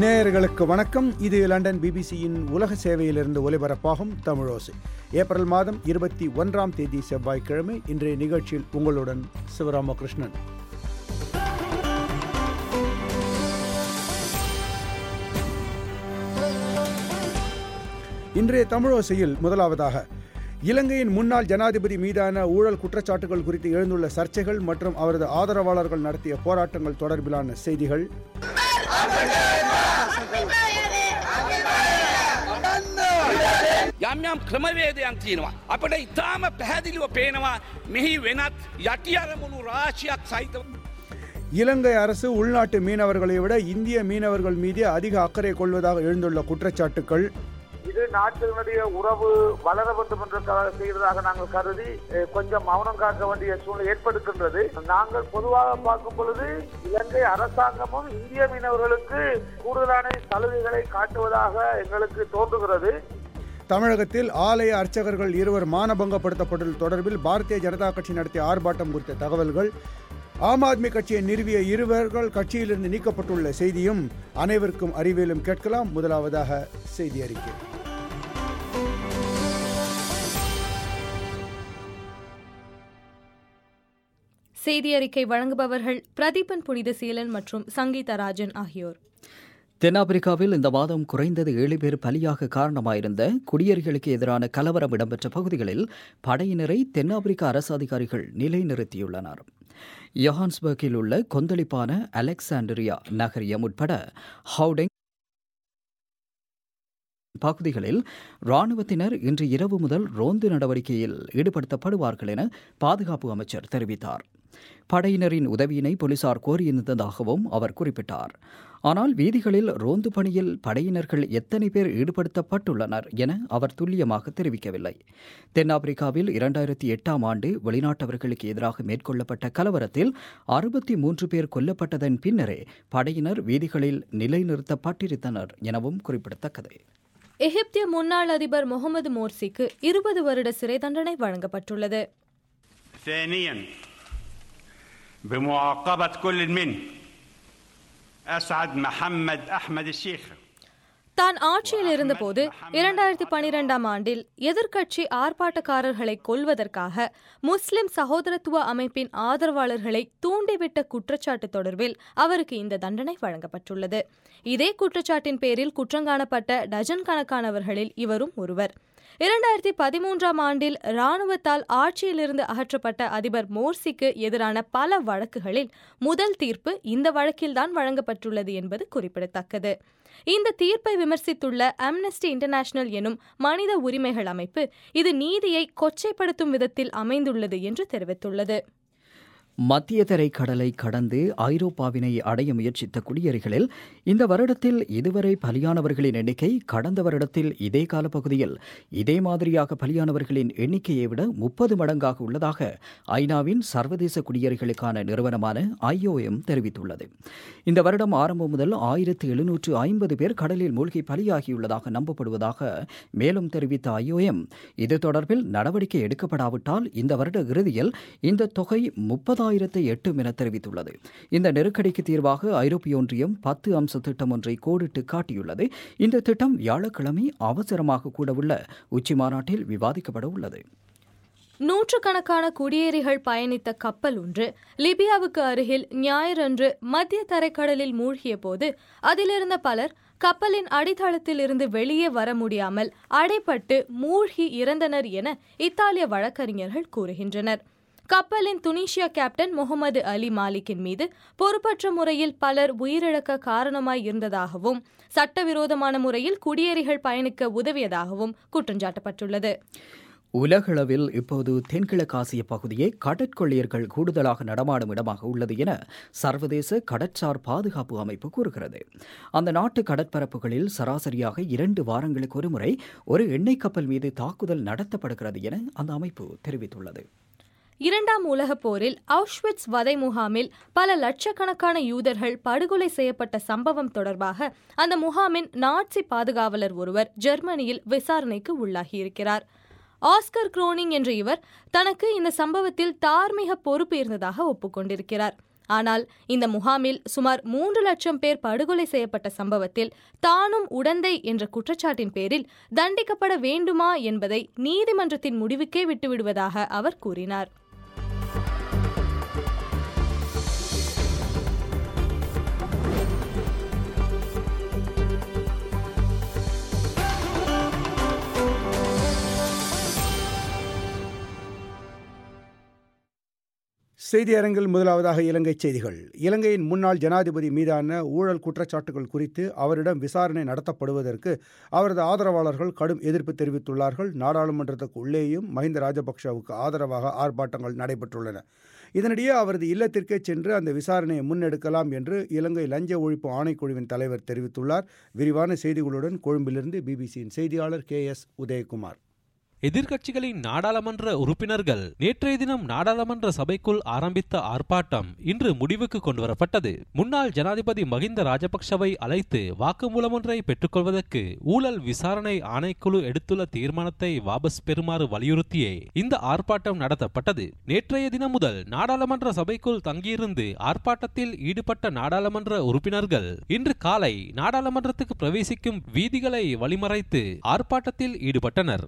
நேயர்களுக்கு வணக்கம் இது லண்டன் பிபிசியின் உலக சேவையிலிருந்து ஒலிபரப்பாகும் தமிழோசை ஏப்ரல் மாதம் இருபத்தி ஒன்றாம் தேதி செவ்வாய்க்கிழமை இன்றைய நிகழ்ச்சியில் உங்களுடன் சிவராமகிருஷ்ணன் இன்றைய தமிழோசையில் முதலாவதாக இலங்கையின் முன்னாள் ஜனாதிபதி மீதான ஊழல் குற்றச்சாட்டுகள் குறித்து எழுந்துள்ள சர்ச்சைகள் மற்றும் அவரது ஆதரவாளர்கள் நடத்திய போராட்டங்கள் தொடர்பிலான செய்திகள் යම් යම් ක්‍රමවේදයන් තියෙනවා. අපට ඉතාම පැහැදිලිව පේනවා මෙහි වෙනත් යටි අරමුණු රාශියක් සහිතව. இலங்கை அரசு உள்நாட்டு மீனவர்களை விட இந்திய மீனவர்கள் மீது அதிக அக்கறை கொள்வதாக எழுந்துள்ள குற்றச்சாட்டுகள் இது நாட்டினுடைய உறவு வளர வேண்டும் என்றதுக்காக செய்வதாக நாங்கள் கருதி அஹ், கொஞ்சம் மௌனம் காக்க வேண்டிய சூழ்நிலை ஏற்படுகின்றது நாங்கள் பொதுவாக பார்க்கும் பொழுது இலங்கை அரசாங்கமும் இந்திய மீனவர்களுக்கு கூடுதலான சலுகைகளை காட்டுவதாக எங்களுக்கு தோன்றுகிறது தமிழகத்தில் ஆலய அர்ச்சகர்கள் இருவர் மானபங்கப்படுத்தப்பட்டது தொடர்பில் பாரதிய ஜனதா கட்சி நடத்திய ஆர்ப்பாட்டம் குறித்த தகவல்கள் ஆம் ஆத்மி கட்சியை நிறுவிய இருவர்கள் கட்சியிலிருந்து நீக்கப்பட்டுள்ள செய்தியும் அனைவருக்கும் அறிவியலும் கேட்கலாம் முதலாவதாக செய்தி அறிக்கை செய்தி அறிக்கை வழங்குபவர்கள் பிரதீபன் புனித சீலன் மற்றும் சங்கீதா ராஜன் ஆகியோர் தென்னாப்பிரிக்காவில் இந்த மாதம் குறைந்தது ஏழு பேர் பலியாக காரணமாயிருந்த குடியேறிகளுக்கு எதிரான கலவரம் இடம்பெற்ற பகுதிகளில் படையினரை தென்னாப்பிரிக்க அரசு அதிகாரிகள் நிலைநிறுத்தியுள்ளனர் யோஹான்ஸ்பர்க்கில் உள்ள கொந்தளிப்பான அலெக்சாண்டரியா நகரியம் உட்பட ஹவுடெங் பகுதிகளில் ராணுவத்தினர் இன்று இரவு முதல் ரோந்து நடவடிக்கையில் ஈடுபடுத்தப்படுவார்கள் என பாதுகாப்பு அமைச்சர் தெரிவித்தார் படையினரின் உதவியினை போலீசார் கோரியிருந்ததாகவும் அவர் குறிப்பிட்டார் ஆனால் வீதிகளில் ரோந்து பணியில் படையினர்கள் எத்தனை பேர் ஈடுபடுத்தப்பட்டுள்ளனர் என அவர் துல்லியமாக தெரிவிக்கவில்லை தென்னாப்பிரிக்காவில் இரண்டாயிரத்தி எட்டாம் ஆண்டு வெளிநாட்டவர்களுக்கு எதிராக மேற்கொள்ளப்பட்ட கலவரத்தில் அறுபத்தி மூன்று பேர் கொல்லப்பட்டதன் பின்னரே படையினர் வீதிகளில் நிலைநிறுத்தப்பட்டிருந்தனர் எனவும் குறிப்பிடத்தக்கது எகிப்திய முன்னாள் அதிபர் முகமது மோர்சிக்கு இருபது வருட சிறை தண்டனை வழங்கப்பட்டுள்ளது ثانيا بمعاقبة كل من أسعد محمد أحمد الشيخ தான் ஆட்சியில் இருந்தபோது இரண்டாயிரத்தி பனிரெண்டாம் ஆண்டில் எதிர்க்கட்சி ஆர்ப்பாட்டக்காரர்களை கொல்வதற்காக முஸ்லிம் சகோதரத்துவ அமைப்பின் ஆதரவாளர்களை தூண்டிவிட்ட குற்றச்சாட்டு தொடர்பில் அவருக்கு இந்த தண்டனை வழங்கப்பட்டுள்ளது இதே குற்றச்சாட்டின் பேரில் குற்றங்காணப்பட்ட டஜன் கணக்கானவர்களில் இவரும் ஒருவர் இரண்டாயிரத்தி பதிமூன்றாம் ஆண்டில் ராணுவத்தால் ஆட்சியிலிருந்து அகற்றப்பட்ட அதிபர் மோர்சிக்கு எதிரான பல வழக்குகளில் முதல் தீர்ப்பு இந்த வழக்கில்தான் வழங்கப்பட்டுள்ளது என்பது குறிப்பிடத்தக்கது இந்த தீர்ப்பை விமர்சித்துள்ள அம்னஸ்டி இன்டர்நேஷனல் எனும் மனித உரிமைகள் அமைப்பு இது நீதியை கொச்சைப்படுத்தும் விதத்தில் அமைந்துள்ளது என்று தெரிவித்துள்ளது மத்திய தரை கடலை கடந்து ஐரோப்பாவினை அடைய முயற்சித்த குடியேறிகளில் இந்த வருடத்தில் இதுவரை பலியானவர்களின் எண்ணிக்கை கடந்த வருடத்தில் இதே காலப்பகுதியில் இதே மாதிரியாக பலியானவர்களின் எண்ணிக்கையை விட முப்பது மடங்காக உள்ளதாக ஐநாவின் சர்வதேச குடியேறிகளுக்கான நிறுவனமான ஐஓஎம் தெரிவித்துள்ளது இந்த வருடம் ஆரம்பம் முதல் ஆயிரத்து எழுநூற்று ஐம்பது பேர் கடலில் மூழ்கி பலியாகியுள்ளதாக நம்பப்படுவதாக மேலும் தெரிவித்த ஐஓஎம் இது தொடர்பில் நடவடிக்கை எடுக்கப்படாவிட்டால் இந்த வருட இறுதியில் இந்த தொகை முப்பதாயிரத்தை எட்டும் என தெரிவித்துள்ளது இந்த நெருக்கடிக்கு தீர்வாக ஐரோப்பிய ஒன்றியம் பத்து அம்ச திட்டம் ஒன்றை கோடிட்டு காட்டியுள்ளது இந்த திட்டம் வியாழக்கிழமை அவசரமாக கூடவுள்ள உச்சி மாநாட்டில் விவாதிக்கப்பட உள்ளது நூற்றுக்கணக்கான குடியேறிகள் பயணித்த கப்பல் ஒன்று லிபியாவுக்கு அருகில் ஞாயிறன்று மத்திய தரைக்கடலில் மூழ்கிய போது அதிலிருந்த பலர் கப்பலின் அடித்தளத்தில் இருந்து வெளியே வர முடியாமல் அடைப்பட்டு மூழ்கி இறந்தனர் என இத்தாலிய வழக்கறிஞர்கள் கூறுகின்றனர் கப்பலின் துனிஷியா கேப்டன் முகமது அலி மாலிக்கின் மீது பொறுப்பற்ற முறையில் பலர் உயிரிழக்க காரணமாய் இருந்ததாகவும் சட்டவிரோதமான முறையில் குடியேறிகள் பயணிக்க உதவியதாகவும் குற்றஞ்சாட்டப்பட்டுள்ளது உலகளவில் இப்போது தென்கிழக்காசிய பகுதியே கடற்கொள்ளையர்கள் கூடுதலாக நடமாடும் இடமாக உள்ளது என சர்வதேச கடற்சார் பாதுகாப்பு அமைப்பு கூறுகிறது அந்த நாட்டு கடற்பரப்புகளில் சராசரியாக இரண்டு வாரங்களுக்கு ஒருமுறை ஒரு எண்ணெய் கப்பல் மீது தாக்குதல் நடத்தப்படுகிறது என அந்த அமைப்பு தெரிவித்துள்ளது இரண்டாம் உலகப் போரில் அவுஷ்விட்ஸ் வதை முகாமில் பல லட்சக்கணக்கான யூதர்கள் படுகொலை செய்யப்பட்ட சம்பவம் தொடர்பாக அந்த முகாமின் நாட்சி பாதுகாவலர் ஒருவர் ஜெர்மனியில் விசாரணைக்கு உள்ளாகியிருக்கிறார் ஆஸ்கர் குரோனிங் என்ற இவர் தனக்கு இந்த சம்பவத்தில் தார்மீக பொறுப்பு இருந்ததாக ஒப்புக்கொண்டிருக்கிறார் ஆனால் இந்த முகாமில் சுமார் மூன்று லட்சம் பேர் படுகொலை செய்யப்பட்ட சம்பவத்தில் தானும் உடந்தை என்ற குற்றச்சாட்டின் பேரில் தண்டிக்கப்பட வேண்டுமா என்பதை நீதிமன்றத்தின் முடிவுக்கே விட்டுவிடுவதாக அவர் கூறினார் செய்தி அரங்கில் முதலாவதாக இலங்கை செய்திகள் இலங்கையின் முன்னாள் ஜனாதிபதி மீதான ஊழல் குற்றச்சாட்டுகள் குறித்து அவரிடம் விசாரணை நடத்தப்படுவதற்கு அவரது ஆதரவாளர்கள் கடும் எதிர்ப்பு தெரிவித்துள்ளார்கள் நாடாளுமன்றத்துக்கு உள்ளேயும் மஹிந்த ராஜபக்ஷவுக்கு ஆதரவாக ஆர்ப்பாட்டங்கள் நடைபெற்றுள்ளன இதனிடையே அவரது இல்லத்திற்கே சென்று அந்த விசாரணையை முன்னெடுக்கலாம் என்று இலங்கை லஞ்ச ஒழிப்பு ஆணைக்குழுவின் தலைவர் தெரிவித்துள்ளார் விரிவான செய்திகளுடன் கொழும்பிலிருந்து பிபிசியின் செய்தியாளர் கே எஸ் உதயகுமார் எதிர்க்கட்சிகளின் நாடாளுமன்ற உறுப்பினர்கள் நேற்றைய தினம் நாடாளுமன்ற சபைக்குள் ஆரம்பித்த ஆர்ப்பாட்டம் இன்று முடிவுக்கு கொண்டுவரப்பட்டது முன்னாள் ஜனாதிபதி மகிந்த ராஜபக்ஷவை அழைத்து வாக்குமூலம் ஒன்றை பெற்றுக்கொள்வதற்கு ஊழல் விசாரணை ஆணைக்குழு எடுத்துள்ள தீர்மானத்தை வாபஸ் பெறுமாறு வலியுறுத்தியே இந்த ஆர்ப்பாட்டம் நடத்தப்பட்டது நேற்றைய தினம் முதல் நாடாளுமன்ற சபைக்குள் தங்கியிருந்து ஆர்ப்பாட்டத்தில் ஈடுபட்ட நாடாளுமன்ற உறுப்பினர்கள் இன்று காலை நாடாளுமன்றத்துக்கு பிரவேசிக்கும் வீதிகளை வழிமறைத்து ஆர்ப்பாட்டத்தில் ஈடுபட்டனர்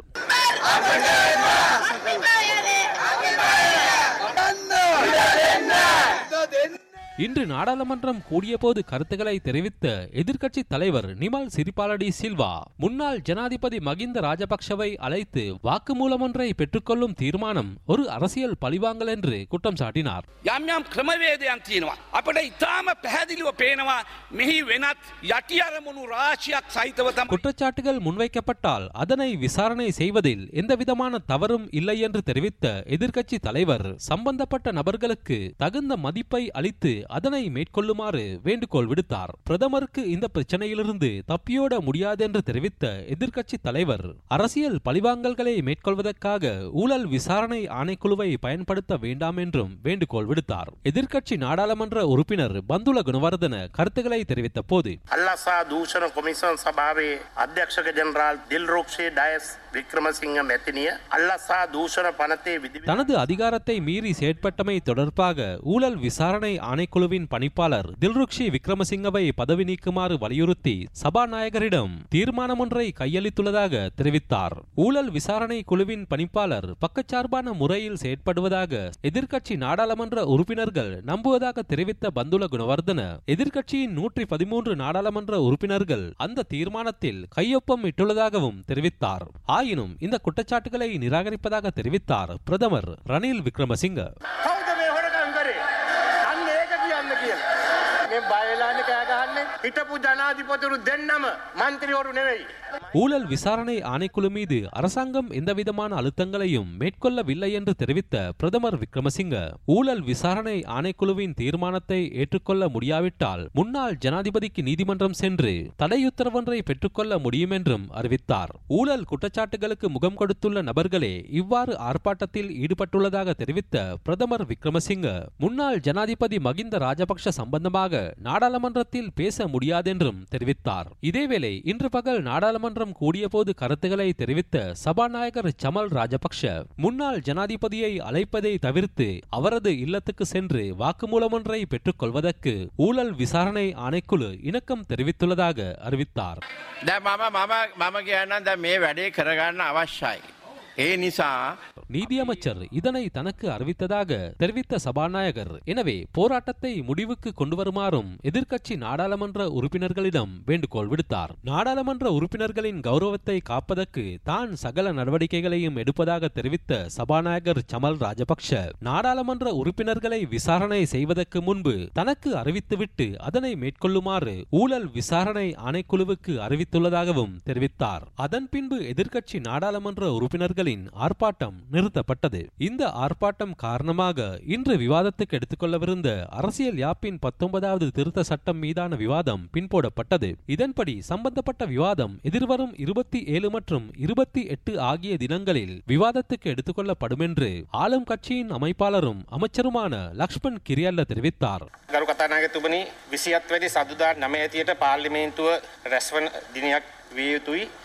இன்று நாடாளுமன்றம் கூடியபோது கருத்துக்களை தெரிவித்த எதிர்க்கட்சி தலைவர் நிமல் சிரிபாலடி சில்வா முன்னாள் ஜனாதிபதி மகிந்த ராஜபக்ஷவை அழைத்து வாக்குமூலம் ஒன்றை பெற்றுக்கொள்ளும் தீர்மானம் ஒரு அரசியல் பழிவாங்கல் என்று குற்றம் சாட்டினார் යම් යම් ක්‍රමවේදයන් තියෙනවා. අපට ඉතාම පැහැදිලිව පේනවා මෙහි වෙනත් යටි අරමුණු රාශියක් සහිතව තම குற்றச்சாட்டுகள் முன்வைக்கப்பட்டால் அதனை விசாரணை செய்வதில் எந்தவிதமான தவறும் இல்லை என்று தெரிவித்த எதிர்க்கட்சி தலைவர் சம்பந்தப்பட்ட நபர்களுக்கு தகுந்த மதிப்பை அளித்து அதனை மேற்கொள்ளுமாறு வேண்டுகோள் விடுத்தார் பிரதமருக்கு இந்த பிரச்சனையிலிருந்து தப்பியோட முடியாது என்று தெரிவித்த எதிர்க்கட்சி தலைவர் அரசியல் பழிவாங்கல்களை மேற்கொள்வதற்காக ஊழல் விசாரணை ஆணைக்குழுவை பயன்படுத்த வேண்டாம் என்றும் வேண்டுகோள் விடுத்தார் எதிர்க்கட்சி நாடாளுமன்ற உறுப்பினர் பந்துல குணவர்தன கருத்துக்களை தெரிவித்த போது අල්ලසා දූෂණ කොමිසන් සභාවේ අධ්‍යක්ෂක ජනරාල් දිල්රෝක්ෂේ ඩයස් වික්‍රමසිංහ මැතිනිය අල්ලසා දූෂණ පනතේ විදි தனது அதிகாரத்தை மீறி செயற்பட்டமை தொடர்பாக ஊழல் விசாரணை ஆணைக்குழுவின் பணிப்பாளர் தில்ருக்ஷி விக்ரமசிங்கவை பதவி நீக்குமாறு வலியுறுத்தி சபாநாயகரிடம் தீர்மானம் ஒன்றை கையளித்துள்ளதாக தெரிவித்தார் ஊழல் விசாரணை குழுவின் பணிப்பாளர் பக்கச்சார்பான முறையில் செயற்படுவதாக எதிர்க்கட்சி நாடாளுமன்ற உறுப்பினர்கள் நம்புவதாக தெரிவித்த பந்துல குணவர்தன எதிர்க்கட்சியின் நூற்றி பதிமூன்று நாடாளுமன்ற உறுப்பினர்கள் அந்த தீர்மானத்தில் கையொப்பம் இட்டுள்ளதாகவும் தெரிவித்தார் ஆயினும் இந்த குற்றச்சாட்டுகளை நிராகரிப்பதாக தெரிவித்தார் பிரதமர் ரணில் விக்ரமசிங்க කවුද මේ හොරකම් කරේ අන්න ඒක කියන්න කියලා මේ බයලාන කෑගහන්නේ හිටපු ජනාධිපතිවරු දෙන්නම මන්ත්‍රීවරු නෙවෙයි ஊழல் விசாரணை ஆணைக்குழு மீது அரசாங்கம் எந்தவிதமான அழுத்தங்களையும் மேற்கொள்ளவில்லை என்று தெரிவித்த பிரதமர் விக்ரமசிங்க ஊழல் விசாரணை ஆணைக்குழுவின் தீர்மானத்தை ஏற்றுக்கொள்ள முடியாவிட்டால் முன்னாள் ஜனாதிபதிக்கு நீதிமன்றம் சென்று தடையுத்தரவொன்றை பெற்றுக்கொள்ள முடியும் என்றும் அறிவித்தார் ஊழல் குற்றச்சாட்டுகளுக்கு முகம் கொடுத்துள்ள நபர்களே இவ்வாறு ஆர்ப்பாட்டத்தில் ஈடுபட்டுள்ளதாக தெரிவித்த பிரதமர் விக்ரமசிங்க முன்னாள் ஜனாதிபதி மகிந்த ராஜபக்ஷ சம்பந்தமாக நாடாளுமன்றத்தில் பேச முடியாதென்றும் தெரிவித்தார் இதேவேளை இன்று பகல் நாடாளுமன்றம் கூடியபோது கருத்துக்களை தெரிவித்த சபாநாயகர் சமல் ராஜபக்ஷ முன்னாள் ஜனாதிபதியை அழைப்பதை தவிர்த்து அவரது இல்லத்துக்கு சென்று வாக்குமூலம் ஒன்றை பெற்றுக்கொள்வதற்கு ஊழல் விசாரணை ஆணைக்குழு இணக்கம் தெரிவித்துள்ளதாக அறிவித்தார் දැ මම මම මම කියන්න ද මේ වැඩේ කරගන්න අවශ්‍යයි. ඒ නිසා நீதியமைச்சர் இதனை தனக்கு அறிவித்ததாக தெரிவித்த சபாநாயகர் எனவே போராட்டத்தை முடிவுக்கு கொண்டு வருமாறும் எதிர்க்கட்சி நாடாளுமன்ற உறுப்பினர்களிடம் வேண்டுகோள் விடுத்தார் நாடாளுமன்ற உறுப்பினர்களின் கௌரவத்தை காப்பதற்கு தான் சகல நடவடிக்கைகளையும் எடுப்பதாக தெரிவித்த சபாநாயகர் சமல் ராஜபக்ஷ நாடாளுமன்ற உறுப்பினர்களை விசாரணை செய்வதற்கு முன்பு தனக்கு அறிவித்துவிட்டு அதனை மேற்கொள்ளுமாறு ஊழல் விசாரணை ஆணைக்குழுவுக்கு அறிவித்துள்ளதாகவும் தெரிவித்தார் அதன் பின்பு எதிர்க்கட்சி நாடாளுமன்ற உறுப்பினர்களின் ஆர்ப்பாட்டம் நிறுத்தப்பட்டது இந்த ஆர்ப்பாட்டம் காரணமாக இன்று விவாதத்துக்கு எடுத்துக்கொள்ளவிருந்த அரசியல் யாப்பின் பத்தொன்பதாவது திருத்த சட்டம் மீதான விவாதம் பின்போடப்பட்டது இதன்படி சம்பந்தப்பட்ட விவாதம் எதிர்வரும் இருபத்தி ஏழு மற்றும் இருபத்தி எட்டு ஆகிய தினங்களில் விவாதத்துக்கு எடுத்துக்கொள்ளப்படும் என்று ஆளும் கட்சியின் அமைப்பாளரும் அமைச்சருமான லக்ஷ்மண் கிரியல்ல தெரிவித்தார் ගරු කතානාගතුමනි විසිත් වැඩි සදුදා නම ඇතියට පාර්ලිමේන්තුව රැස්වන දිනයක් විය යුතුයි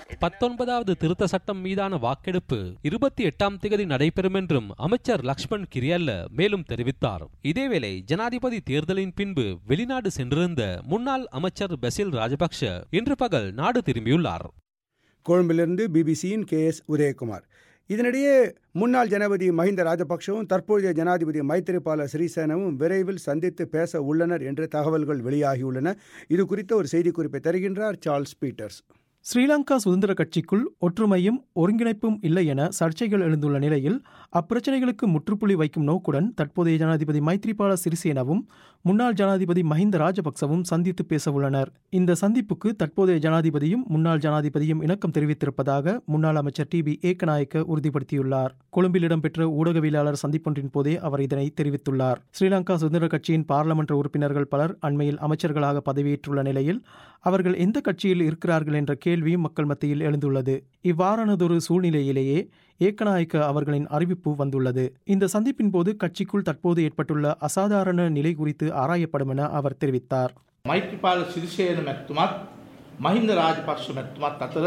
பத்தொன்பதாவது திருத்த சட்டம் மீதான வாக்கெடுப்பு இருபத்தி எட்டாம் தேதி நடைபெறும் என்றும் அமைச்சர் லக்ஷ்மண் கிரியல்ல மேலும் தெரிவித்தார் இதேவேளை ஜனாதிபதி தேர்தலின் பின்பு வெளிநாடு சென்றிருந்த முன்னாள் அமைச்சர் பசில் ராஜபக்ஷ இன்று பகல் நாடு திரும்பியுள்ளார் கொழும்பிலிருந்து பிபிசியின் கே எஸ் உதயகுமார் இதனிடையே முன்னாள் ஜனாதிபதி மஹிந்த ராஜபக்சவும் தற்போதைய ஜனாதிபதி மைத்திரிபால சிறிசேனவும் விரைவில் சந்தித்து பேச உள்ளனர் என்று தகவல்கள் வெளியாகியுள்ளன இது குறித்த ஒரு செய்திக்குறிப்பை தருகின்றார் சார்ல்ஸ் பீட்டர்ஸ் ஸ்ரீலங்கா சுதந்திர கட்சிக்குள் ஒற்றுமையும் ஒருங்கிணைப்பும் இல்லை என சர்ச்சைகள் எழுந்துள்ள நிலையில் அப்பிரச்சனைகளுக்கு முற்றுப்புள்ளி வைக்கும் நோக்குடன் தற்போதைய ஜனாதிபதி மைத்ரிபால சிறிசேனவும் முன்னாள் ஜனாதிபதி மஹிந்த ராஜபக்சவும் சந்தித்து பேச உள்ளனர் இந்த சந்திப்புக்கு தற்போதைய ஜனாதிபதியும் முன்னாள் ஜனாதிபதியும் இணக்கம் தெரிவித்திருப்பதாக முன்னாள் அமைச்சர் டி பி ஏக்கநாயக்க உறுதிப்படுத்தியுள்ளார் கொழும்பில் இடம்பெற்ற ஊடகவியலாளர் சந்திப்பொன்றின் போதே அவர் இதனை தெரிவித்துள்ளார் ஸ்ரீலங்கா சுதந்திர கட்சியின் பாராளுமன்ற உறுப்பினர்கள் பலர் அண்மையில் அமைச்சர்களாக பதவியேற்றுள்ள நிலையில் அவர்கள் எந்த கட்சியில் இருக்கிறார்கள் என்ற கேள்வியும் மக்கள் மத்தியில் எழுந்துள்ளது இவ்வாறானதொரு சூழ்நிலையிலேயே ஏக்கநாயக்க அவர்களின் அறிவிப்பு வந்துள்ளது இந்த சந்திப்பின் போது கட்சிக்குள் தற்போது ஏற்பட்டுள்ள அசாதாரண நிலை குறித்து ஆராயப்படும் என அவர் தெரிவித்தார் මෛත්‍රපාල සිරිසේන මැත්තුමත් මහින්ද රාජපක්ෂ මැත්තුමත් අතර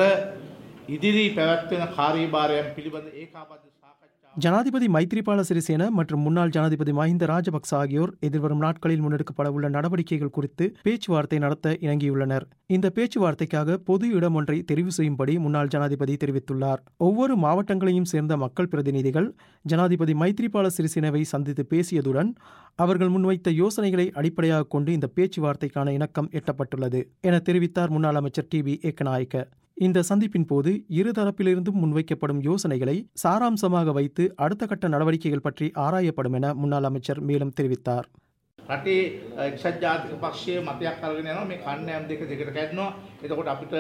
ඉදිරි පැවැත්වෙන කාරීභාරයන් පිළිබඳ ඒකාබද්ධ ஜனாதிபதி மைத்ரிபால சிறிசேன மற்றும் முன்னாள் ஜனாதிபதி மஹிந்த ராஜபக்ச ஆகியோர் எதிர்வரும் நாட்களில் முன்னெடுக்கப்பட உள்ள நடவடிக்கைகள் குறித்து பேச்சுவார்த்தை நடத்த இணங்கியுள்ளனர் இந்த பேச்சுவார்த்தைக்காக பொது இடம் ஒன்றை தெரிவு செய்யும்படி முன்னாள் ஜனாதிபதி தெரிவித்துள்ளார் ஒவ்வொரு மாவட்டங்களையும் சேர்ந்த மக்கள் பிரதிநிதிகள் ஜனாதிபதி மைத்ரிபால சிறிசேனவை சந்தித்து பேசியதுடன் அவர்கள் முன்வைத்த யோசனைகளை அடிப்படையாக கொண்டு இந்த பேச்சுவார்த்தைக்கான இணக்கம் எட்டப்பட்டுள்ளது என தெரிவித்தார் முன்னாள் அமைச்சர் டி பி ஏக்கநாயக்க இந்த சந்திப்பின் போது இருதரப்பிலிருந்தும் முன்வைக்கப்படும் யோசனைகளை சாராம்சமாக வைத்து அடுத்த கட்ட நடவடிக்கைகள் பற்றி ஆராயப்படும் என முன்னாள் அமைச்சர் மேலும் தெரிவித்தார் රටේ එක්සත් ජාතික පක්ෂය මතයක් කරගෙන යනවා මේ කණ්ඩායම් දෙක දෙකට කැඩනවා එතකොට අපිට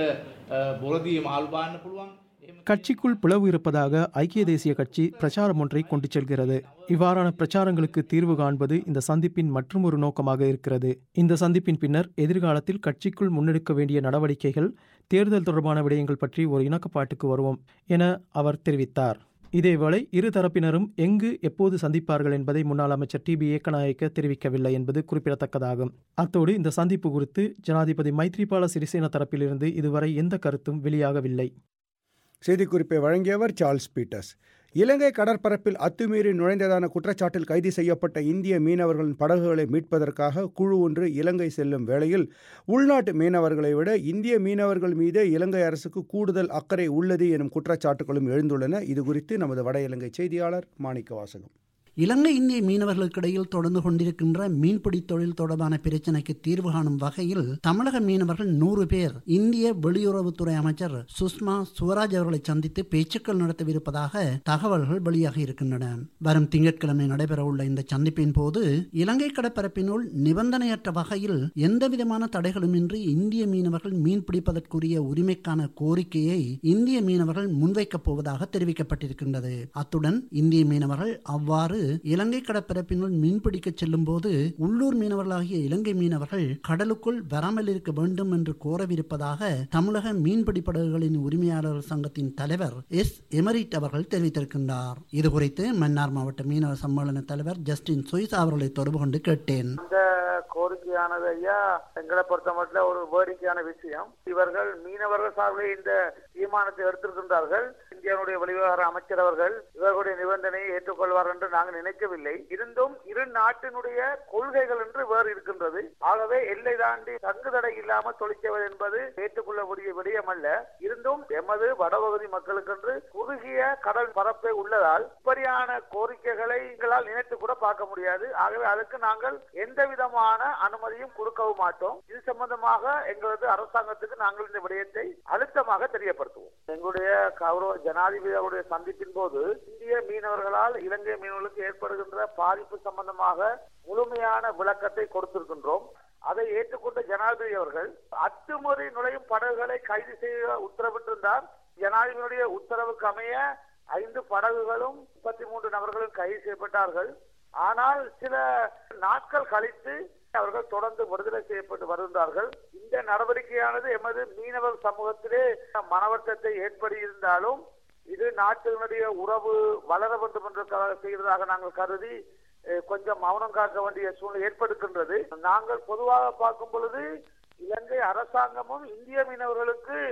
බොරදී මාළු බාන්න පුළුවන් கட்சிக்குள் பிளவு இருப்பதாக ஐக்கிய தேசிய கட்சி பிரச்சாரம் ஒன்றை கொண்டு செல்கிறது இவ்வாறான பிரச்சாரங்களுக்கு தீர்வு காண்பது இந்த சந்திப்பின் மற்றொரு நோக்கமாக இருக்கிறது இந்த சந்திப்பின் பின்னர் எதிர்காலத்தில் கட்சிக்குள் முன்னெடுக்க வேண்டிய நடவடிக்கைகள் தேர்தல் தொடர்பான விடயங்கள் பற்றி ஒரு இணக்கப்பாட்டுக்கு வருவோம் என அவர் தெரிவித்தார் இதேவேளை இரு தரப்பினரும் எங்கு எப்போது சந்திப்பார்கள் என்பதை முன்னாள் அமைச்சர் டி பி ஏக்கநாயக்க தெரிவிக்கவில்லை என்பது குறிப்பிடத்தக்கதாகும் அத்தோடு இந்த சந்திப்பு குறித்து ஜனாதிபதி மைத்ரிபால சிறிசேன தரப்பிலிருந்து இதுவரை எந்த கருத்தும் வெளியாகவில்லை செய்திக்குறிப்பை வழங்கியவர் சார்ல்ஸ் பீட்டர்ஸ் இலங்கை கடற்பரப்பில் அத்துமீறி நுழைந்ததான குற்றச்சாட்டில் கைது செய்யப்பட்ட இந்திய மீனவர்களின் படகுகளை மீட்பதற்காக குழு ஒன்று இலங்கை செல்லும் வேளையில் உள்நாட்டு மீனவர்களை விட இந்திய மீனவர்கள் மீது இலங்கை அரசுக்கு கூடுதல் அக்கறை உள்ளது எனும் குற்றச்சாட்டுகளும் எழுந்துள்ளன இது குறித்து நமது வட இலங்கை செய்தியாளர் மாணிக்க வாசகம் இலங்கை இந்திய மீனவர்களுக்கிடையில் தொடர்ந்து கொண்டிருக்கின்ற மீன்பிடி தொழில் தொடர்பான பிரச்சினைக்கு தீர்வு காணும் வகையில் தமிழக மீனவர்கள் நூறு பேர் இந்திய வெளியுறவுத்துறை அமைச்சர் சுஷ்மா சுவராஜ் அவர்களை சந்தித்து பேச்சுக்கள் நடத்தவிருப்பதாக தகவல்கள் வெளியாகி இருக்கின்றன வரும் திங்கட்கிழமை நடைபெறவுள்ள இந்த சந்திப்பின் போது இலங்கை கடற்பரப்பினுள் நிபந்தனையற்ற வகையில் எந்தவிதமான தடைகளுமின்றி இந்திய மீனவர்கள் மீன் பிடிப்பதற்குரிய உரிமைக்கான கோரிக்கையை இந்திய மீனவர்கள் முன்வைக்கப் போவதாக தெரிவிக்கப்பட்டிருக்கின்றது அத்துடன் இந்திய மீனவர்கள் அவ்வாறு இலங்கை கடற்பரப்பினுள் மீன்பிடிக்க செல்லும் போது உள்ளூர் மீனவர்களாகிய இலங்கை மீனவர்கள் கடலுக்குள் வராமல் இருக்க வேண்டும் என்று கோரவிருப்பதாக தமிழக மீன்பிடி படகுகளின் உரிமையாளர்கள் சங்கத்தின் தலைவர் எஸ் எமரிட் அவர்கள் தெரிவித்திருக்கின்றார் இது குறித்து மன்னார் மாவட்ட மீனவர் சம்மேளன தலைவர் ஜஸ்டின் சுயிஸ் அவர்களை தொடர்பு கொண்டு கேட்டேன் இந்த கோரிக்கையானது ஐயா எங்களை பொறுத்த மட்டும் ஒரு வேடிக்கையான விஷயம் இவர்கள் மீனவர்கள் சார்பில் இந்த தீர்மானத்தை எடுத்திருக்கின்றார்கள் இந்தியாவுடைய வெளிவிவகார அமைச்சர் அவர்கள் இவர்களுடைய நிபந்தனையை ஏற்றுக்கொள்வார் என்று நாங்கள் நினைக்கவில்லை இருந்தும் இரு நாட்டினுடைய கொள்கைகள் என்று வேறு இருக்கின்றது ஆகவே எல்லை தாண்டி தங்கு தடை இல்லாமல் தொழிற்சவது என்பது ஏற்றுக்கொள்ளக்கூடிய விடயம் அல்ல இருந்தும் எமது வடபகுதி மக்களுக்கென்று குறுகிய கடல் பரப்பே உள்ளதால் இப்படியான கோரிக்கைகளை எங்களால் நினைத்து கூட பார்க்க முடியாது ஆகவே அதுக்கு நாங்கள் எந்த விதமான அனுமதியும் கொடுக்கவும் மாட்டோம் இது சம்பந்தமாக எங்களது அரசாங்கத்துக்கு நாங்கள் இந்த விடயத்தை அழுத்தமாக தெரியப்படுத்துவோம் எங்களுடைய கௌரவ ஜனாதிபதி அவருடைய சந்திப்பின் போது இந்திய மீனவர்களால் இலங்கை மீனவர்களுக்கு ஏற்படுகின்ற பாதிப்பு சம்பந்தமாக முழுமையான விளக்கத்தை கொடுத்திருக்கின்றோம் அதை ஏற்றுக்கொண்ட ஜனாதிபதி அவர்கள் அத்துமுறை நுழையும் படகுகளை கைது செய்ய உத்தரவிட்டிருந்தார் ஜனாதிபதியுடைய உத்தரவுக்கு அமைய ஐந்து படகுகளும் முப்பத்தி மூன்று நபர்களும் கைது செய்யப்பட்டார்கள் ஆனால் சில நாட்கள் கழித்து அவர்கள் தொடர்ந்து விடுதலை செய்யப்பட்டு வருகின்றார்கள் இந்த நடவடிக்கையானது எமது மீனவர் சமூகத்திலே மனவட்டத்தை ஏற்படுத்தியிருந்தாலும் இது நாட்டினுடைய உறவு வளர வேண்டும் என்று செய்கிறதாக நாங்கள் கருதி கொஞ்சம் மௌனம் காக்க வேண்டிய சூழ்நிலை ஏற்படுகின்றது நாங்கள் பொதுவாக பார்க்கும் பொழுது இலங்கை அரசாங்கமும் இந்திய மீனவர்களுக்கு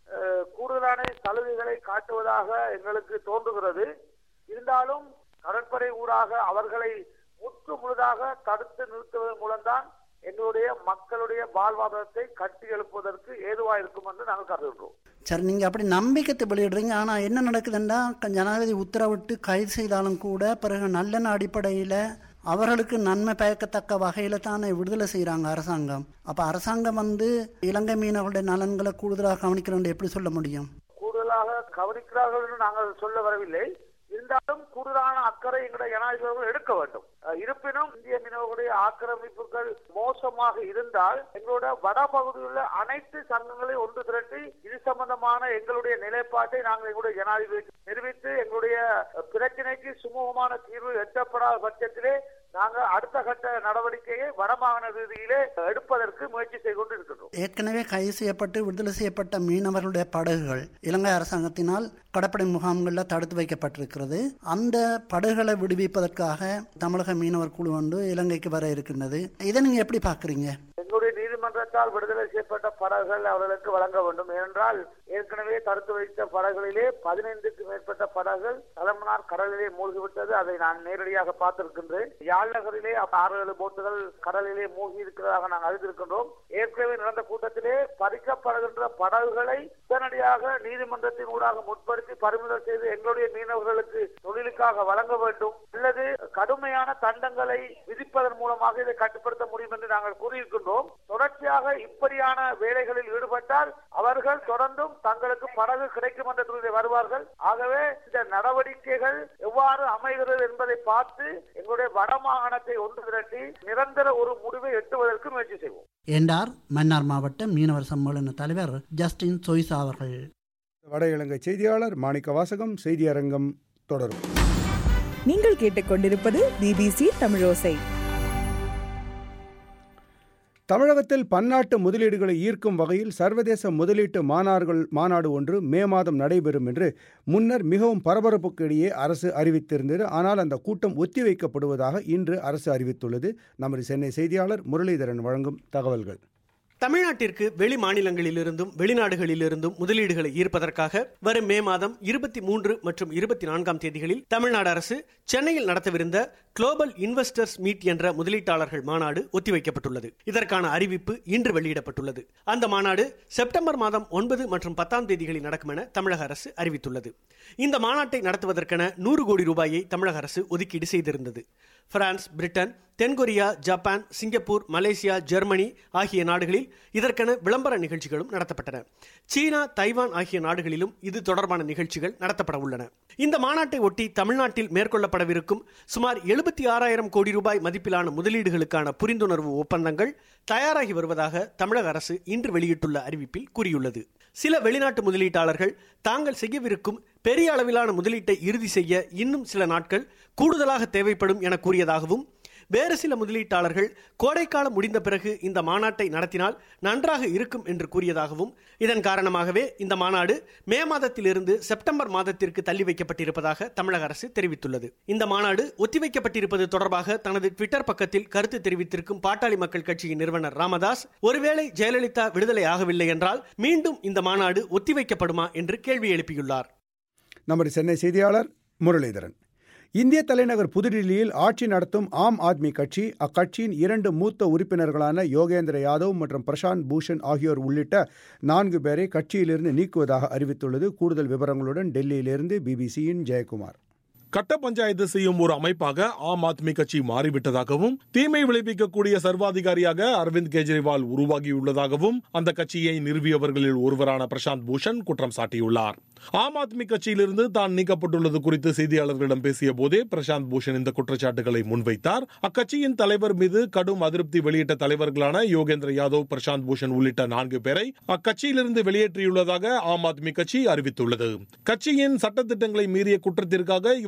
அஹ், கூடுதலான சலுகைகளை காட்டுவதாக எங்களுக்கு தோன்றுகிறது இருந்தாலும் கடற்படை ஊடாக அவர்களை முற்று முழுதாக தடுத்து நிறுத்துவதன் மூலம்தான் எங்களுடைய மக்களுடைய வாழ்வாதாரத்தை கட்டி எழுப்புவதற்கு ஏதுவாக இருக்கும் என்று நாங்கள் கருதுகின்றோம் சரி நீங்கள் அப்படி நம்பிக்கை வெளியிடுறீங்க ஆனால் என்ன நடக்குதுன்னா க- ஜனாதிபதி உத்தரவிட்டு கைது செய்தாலும் கூட பிறகு நல்லெண்ண அடிப்படையில் அவர்களுக்கு நன்மை பயக்கத்தக்க வகையில் தானே விடுதலை செய்கிறாங்க அரசாங்கம் அப்போ அரசாங்கம் வந்து இலங்கை மீனவர்களுடைய நலன்களை கூடுதலாக கவனிக்கிறோன்னு எப்படி சொல்ல முடியும் கூடுதலாக கவனிக்கிறார்கள் என்று நாங்கள் சொல்ல வரவில்லை இருந்தாலும் கூடுதலான அக்கறை எங்களுடைய ஜனாதிபதிகள் எடுக்க வேண்டும் அஹ், இருப்பினும் இந்திய மீனவர்களுடைய ஆக்கிரமிப்புகள் மோசமாக இருந்தால் எங்களோட வடபகுதியில் உள்ள அனைத்து சங்கங்களையும் ஒன்று திரட்டி இது சம்பந்தமான எங்களுடைய நிலைப்பாட்டை நாங்கள் எங்களுடைய ஜனாதிபதிக்கு தெரிவித்து எங்களுடைய அஹ், பிரச்சினைக்கு சுமூகமான தீர்வு எட்டப்படாத பட்சத்திலே நாங்கள் அடுத்த கட்ட நடவடிக்கையை வடமாகாண ரீதியிலே எடுப்பதற்கு முயற்சி செய்து கொண்டு இருக்கின்றோம் ஏற்கனவே கைது செய்யப்பட்டு விடுதலை செய்யப்பட்ட மீனவர்களுடைய படகுகள் இலங்கை அரசாங்கத்தினால் கடற்படை முகாம்களில் தடுத்து வைக்கப்பட்டிருக்கிறது அந்த படகுகளை விடுவிப்பதற்காக தமிழக மீனவர் குழு ஒன்று இலங்கைக்கு வர இருக்கின்றது இதை நீங்கள் எப்படி பார்க்குறீங்க எங்களுடைய நீதிமன்றத்தால் விடுதலை செய்யப்பட்ட படகுகள் அவர்களுக்கு வழங்க வேண்டும் ஏனென்றால் ஏற்கனவே தடுத்து வைத்த படகுகளிலே பதினைந்துக்கு மேற்பட்ட படகுகள் தலைமன்னார் கடலிலே மூழ்கிவிட்டது அதை நான் நேரடியாக பார்த்திருக்கின்றேன் யாழ் நகரிலே ஆறு ஏழு போட்டுகள் கடலிலே மூழ்கி இருக்கிறதாக நாங்கள் அறிந்திருக்கின்றோம் ஏற்கனவே நடந்த கூட்டத்திலே பறிக்கப்படுகின்ற படகுகளை உடனடியாக நீதிமன்றத்தின் ஊடாக முற்படுத்தி பறிமுதல் செய்து எங்களுடைய மீனவர்களுக்கு தொழிலுக்காக வழங்க வேண்டும் அல்லது கடுமையான தண்டங்களை விதிப்பதன் மூலமாக இதை கட்டுப்படுத்த முடியும் என்று நாங்கள் கூறியிருக்கின்றோம் தொடர்ச்சியாக இப்படியான வேலைகளில் ஈடுபட்டால் அவர்கள் தொடர்ந்தும் தங்களுக்கு படகு கிடைக்கும் என்ற துறையிலே வருவார்கள் ஆகவே இந்த நடவடிக்கைகள் எவ்வாறு அமைகிறது என்பதை பார்த்து எங்களுடைய வடமாகாணத்தை ஒன்று திரட்டி நிரந்தர ஒரு முடிவை எட்டுவதற்கு முயற்சி செய்வோம் என்றார் மன்னார் மாவட்ட மீனவர் சம்மேளன தலைவர் ஜஸ்டின் சொய்சா அவர்கள் வட இலங்கை செய்தியாளர் மாணிக்க வாசகம் செய்தி அரங்கம் தொடரும் நீங்கள் கேட்டுக்கொண்டிருப்பது பிபிசி தமிழோசை தமிழகத்தில் பன்னாட்டு முதலீடுகளை ஈர்க்கும் வகையில் சர்வதேச முதலீட்டு மாநாடுகள் மாநாடு ஒன்று மே மாதம் நடைபெறும் என்று முன்னர் மிகவும் பரபரப்புக்கு இடையே அரசு அறிவித்திருந்தது ஆனால் அந்த கூட்டம் ஒத்திவைக்கப்படுவதாக இன்று அரசு அறிவித்துள்ளது நமது சென்னை செய்தியாளர் முரளிதரன் வழங்கும் தகவல்கள் தமிழ்நாட்டிற்கு வெளி மாநிலங்களிலிருந்தும் வெளிநாடுகளிலிருந்தும் முதலீடுகளை ஈர்ப்பதற்காக வரும் மே மாதம் இருபத்தி மூன்று மற்றும் இருபத்தி நான்காம் தேதிகளில் தமிழ்நாடு அரசு சென்னையில் நடத்தவிருந்த குளோபல் இன்வெஸ்டர்ஸ் மீட் என்ற முதலீட்டாளர்கள் மாநாடு ஒத்திவைக்கப்பட்டுள்ளது இதற்கான அறிவிப்பு இன்று வெளியிடப்பட்டுள்ளது அந்த மாநாடு செப்டம்பர் மாதம் ஒன்பது மற்றும் பத்தாம் தேதிகளில் நடக்கும் என தமிழக அரசு அறிவித்துள்ளது இந்த மாநாட்டை நடத்துவதற்கென நூறு கோடி ரூபாயை தமிழக அரசு ஒதுக்கீடு செய்திருந்தது பிரான்ஸ் பிரிட்டன் தென்கொரியா ஜப்பான் சிங்கப்பூர் மலேசியா ஜெர்மனி ஆகிய நாடுகளில் இதற்கென விளம்பர நிகழ்ச்சிகளும் நடத்தப்பட்டன சீனா தைவான் ஆகிய நாடுகளிலும் இது தொடர்பான நிகழ்ச்சிகள் நடத்தப்பட உள்ளன இந்த மாநாட்டை ஒட்டி தமிழ்நாட்டில் மேற்கொள்ளப்படவிருக்கும் சுமார் எழுபத்தி ஆறாயிரம் கோடி ரூபாய் மதிப்பிலான முதலீடுகளுக்கான புரிந்துணர்வு ஒப்பந்தங்கள் தயாராகி வருவதாக தமிழக அரசு இன்று வெளியிட்டுள்ள அறிவிப்பில் கூறியுள்ளது சில வெளிநாட்டு முதலீட்டாளர்கள் தாங்கள் செய்யவிருக்கும் பெரிய அளவிலான முதலீட்டை இறுதி செய்ய இன்னும் சில நாட்கள் கூடுதலாக தேவைப்படும் என கூறியதாகவும் வேறு சில முதலீட்டாளர்கள் கோடைக்காலம் முடிந்த பிறகு இந்த மாநாட்டை நடத்தினால் நன்றாக இருக்கும் என்று கூறியதாகவும் இதன் காரணமாகவே இந்த மாநாடு மே மாதத்திலிருந்து செப்டம்பர் மாதத்திற்கு தள்ளி வைக்கப்பட்டிருப்பதாக தமிழக அரசு தெரிவித்துள்ளது இந்த மாநாடு ஒத்திவைக்கப்பட்டிருப்பது தொடர்பாக தனது ட்விட்டர் பக்கத்தில் கருத்து தெரிவித்திருக்கும் பாட்டாளி மக்கள் கட்சியின் நிறுவனர் ராமதாஸ் ஒருவேளை ஜெயலலிதா விடுதலை ஆகவில்லை என்றால் மீண்டும் இந்த மாநாடு ஒத்திவைக்கப்படுமா என்று கேள்வி எழுப்பியுள்ளார் நமது சென்னை செய்தியாளர் முரளிதரன் இந்திய தலைநகர் புதுடில்லியில் ஆட்சி நடத்தும் ஆம் ஆத்மி கட்சி அக்கட்சியின் இரண்டு மூத்த உறுப்பினர்களான யோகேந்திர யாதவ் மற்றும் பிரசாந்த் பூஷன் ஆகியோர் உள்ளிட்ட நான்கு பேரை கட்சியிலிருந்து நீக்குவதாக அறிவித்துள்ளது கூடுதல் விவரங்களுடன் டெல்லியிலிருந்து பிபிசியின் ஜெயக்குமார் கட்ட பஞ்சாயத்து செய்யும் ஒரு அமைப்பாக ஆம் ஆத்மி கட்சி மாறிவிட்டதாகவும் தீமை விளைவிக்கக்கூடிய சர்வாதிகாரியாக அரவிந்த் கெஜ்ரிவால் உருவாகியுள்ளதாகவும் அந்த கட்சியை நிறுவியவர்களில் ஒருவரான பிரசாந்த் பூஷன் குற்றம் சாட்டியுள்ளார் ஆம் ஆத்மி கட்சியிலிருந்து தான் நீக்கப்பட்டுள்ளது குறித்து செய்தியாளர்களிடம் பேசிய போதே பிரசாந்த் பூஷன் இந்த குற்றச்சாட்டுகளை முன்வைத்தார் அக்கட்சியின் தலைவர் மீது கடும் அதிருப்தி வெளியிட்ட தலைவர்களான யோகேந்திர யாதவ் பிரசாந்த் பூஷன் உள்ளிட்ட நான்கு பேரை அக்கட்சியிலிருந்து வெளியேற்றியுள்ளதாக ஆம் ஆத்மி கட்சி அறிவித்துள்ளது கட்சியின் சட்டத்திட்டங்களை மீறிய குற்றத்திற்காக இவர்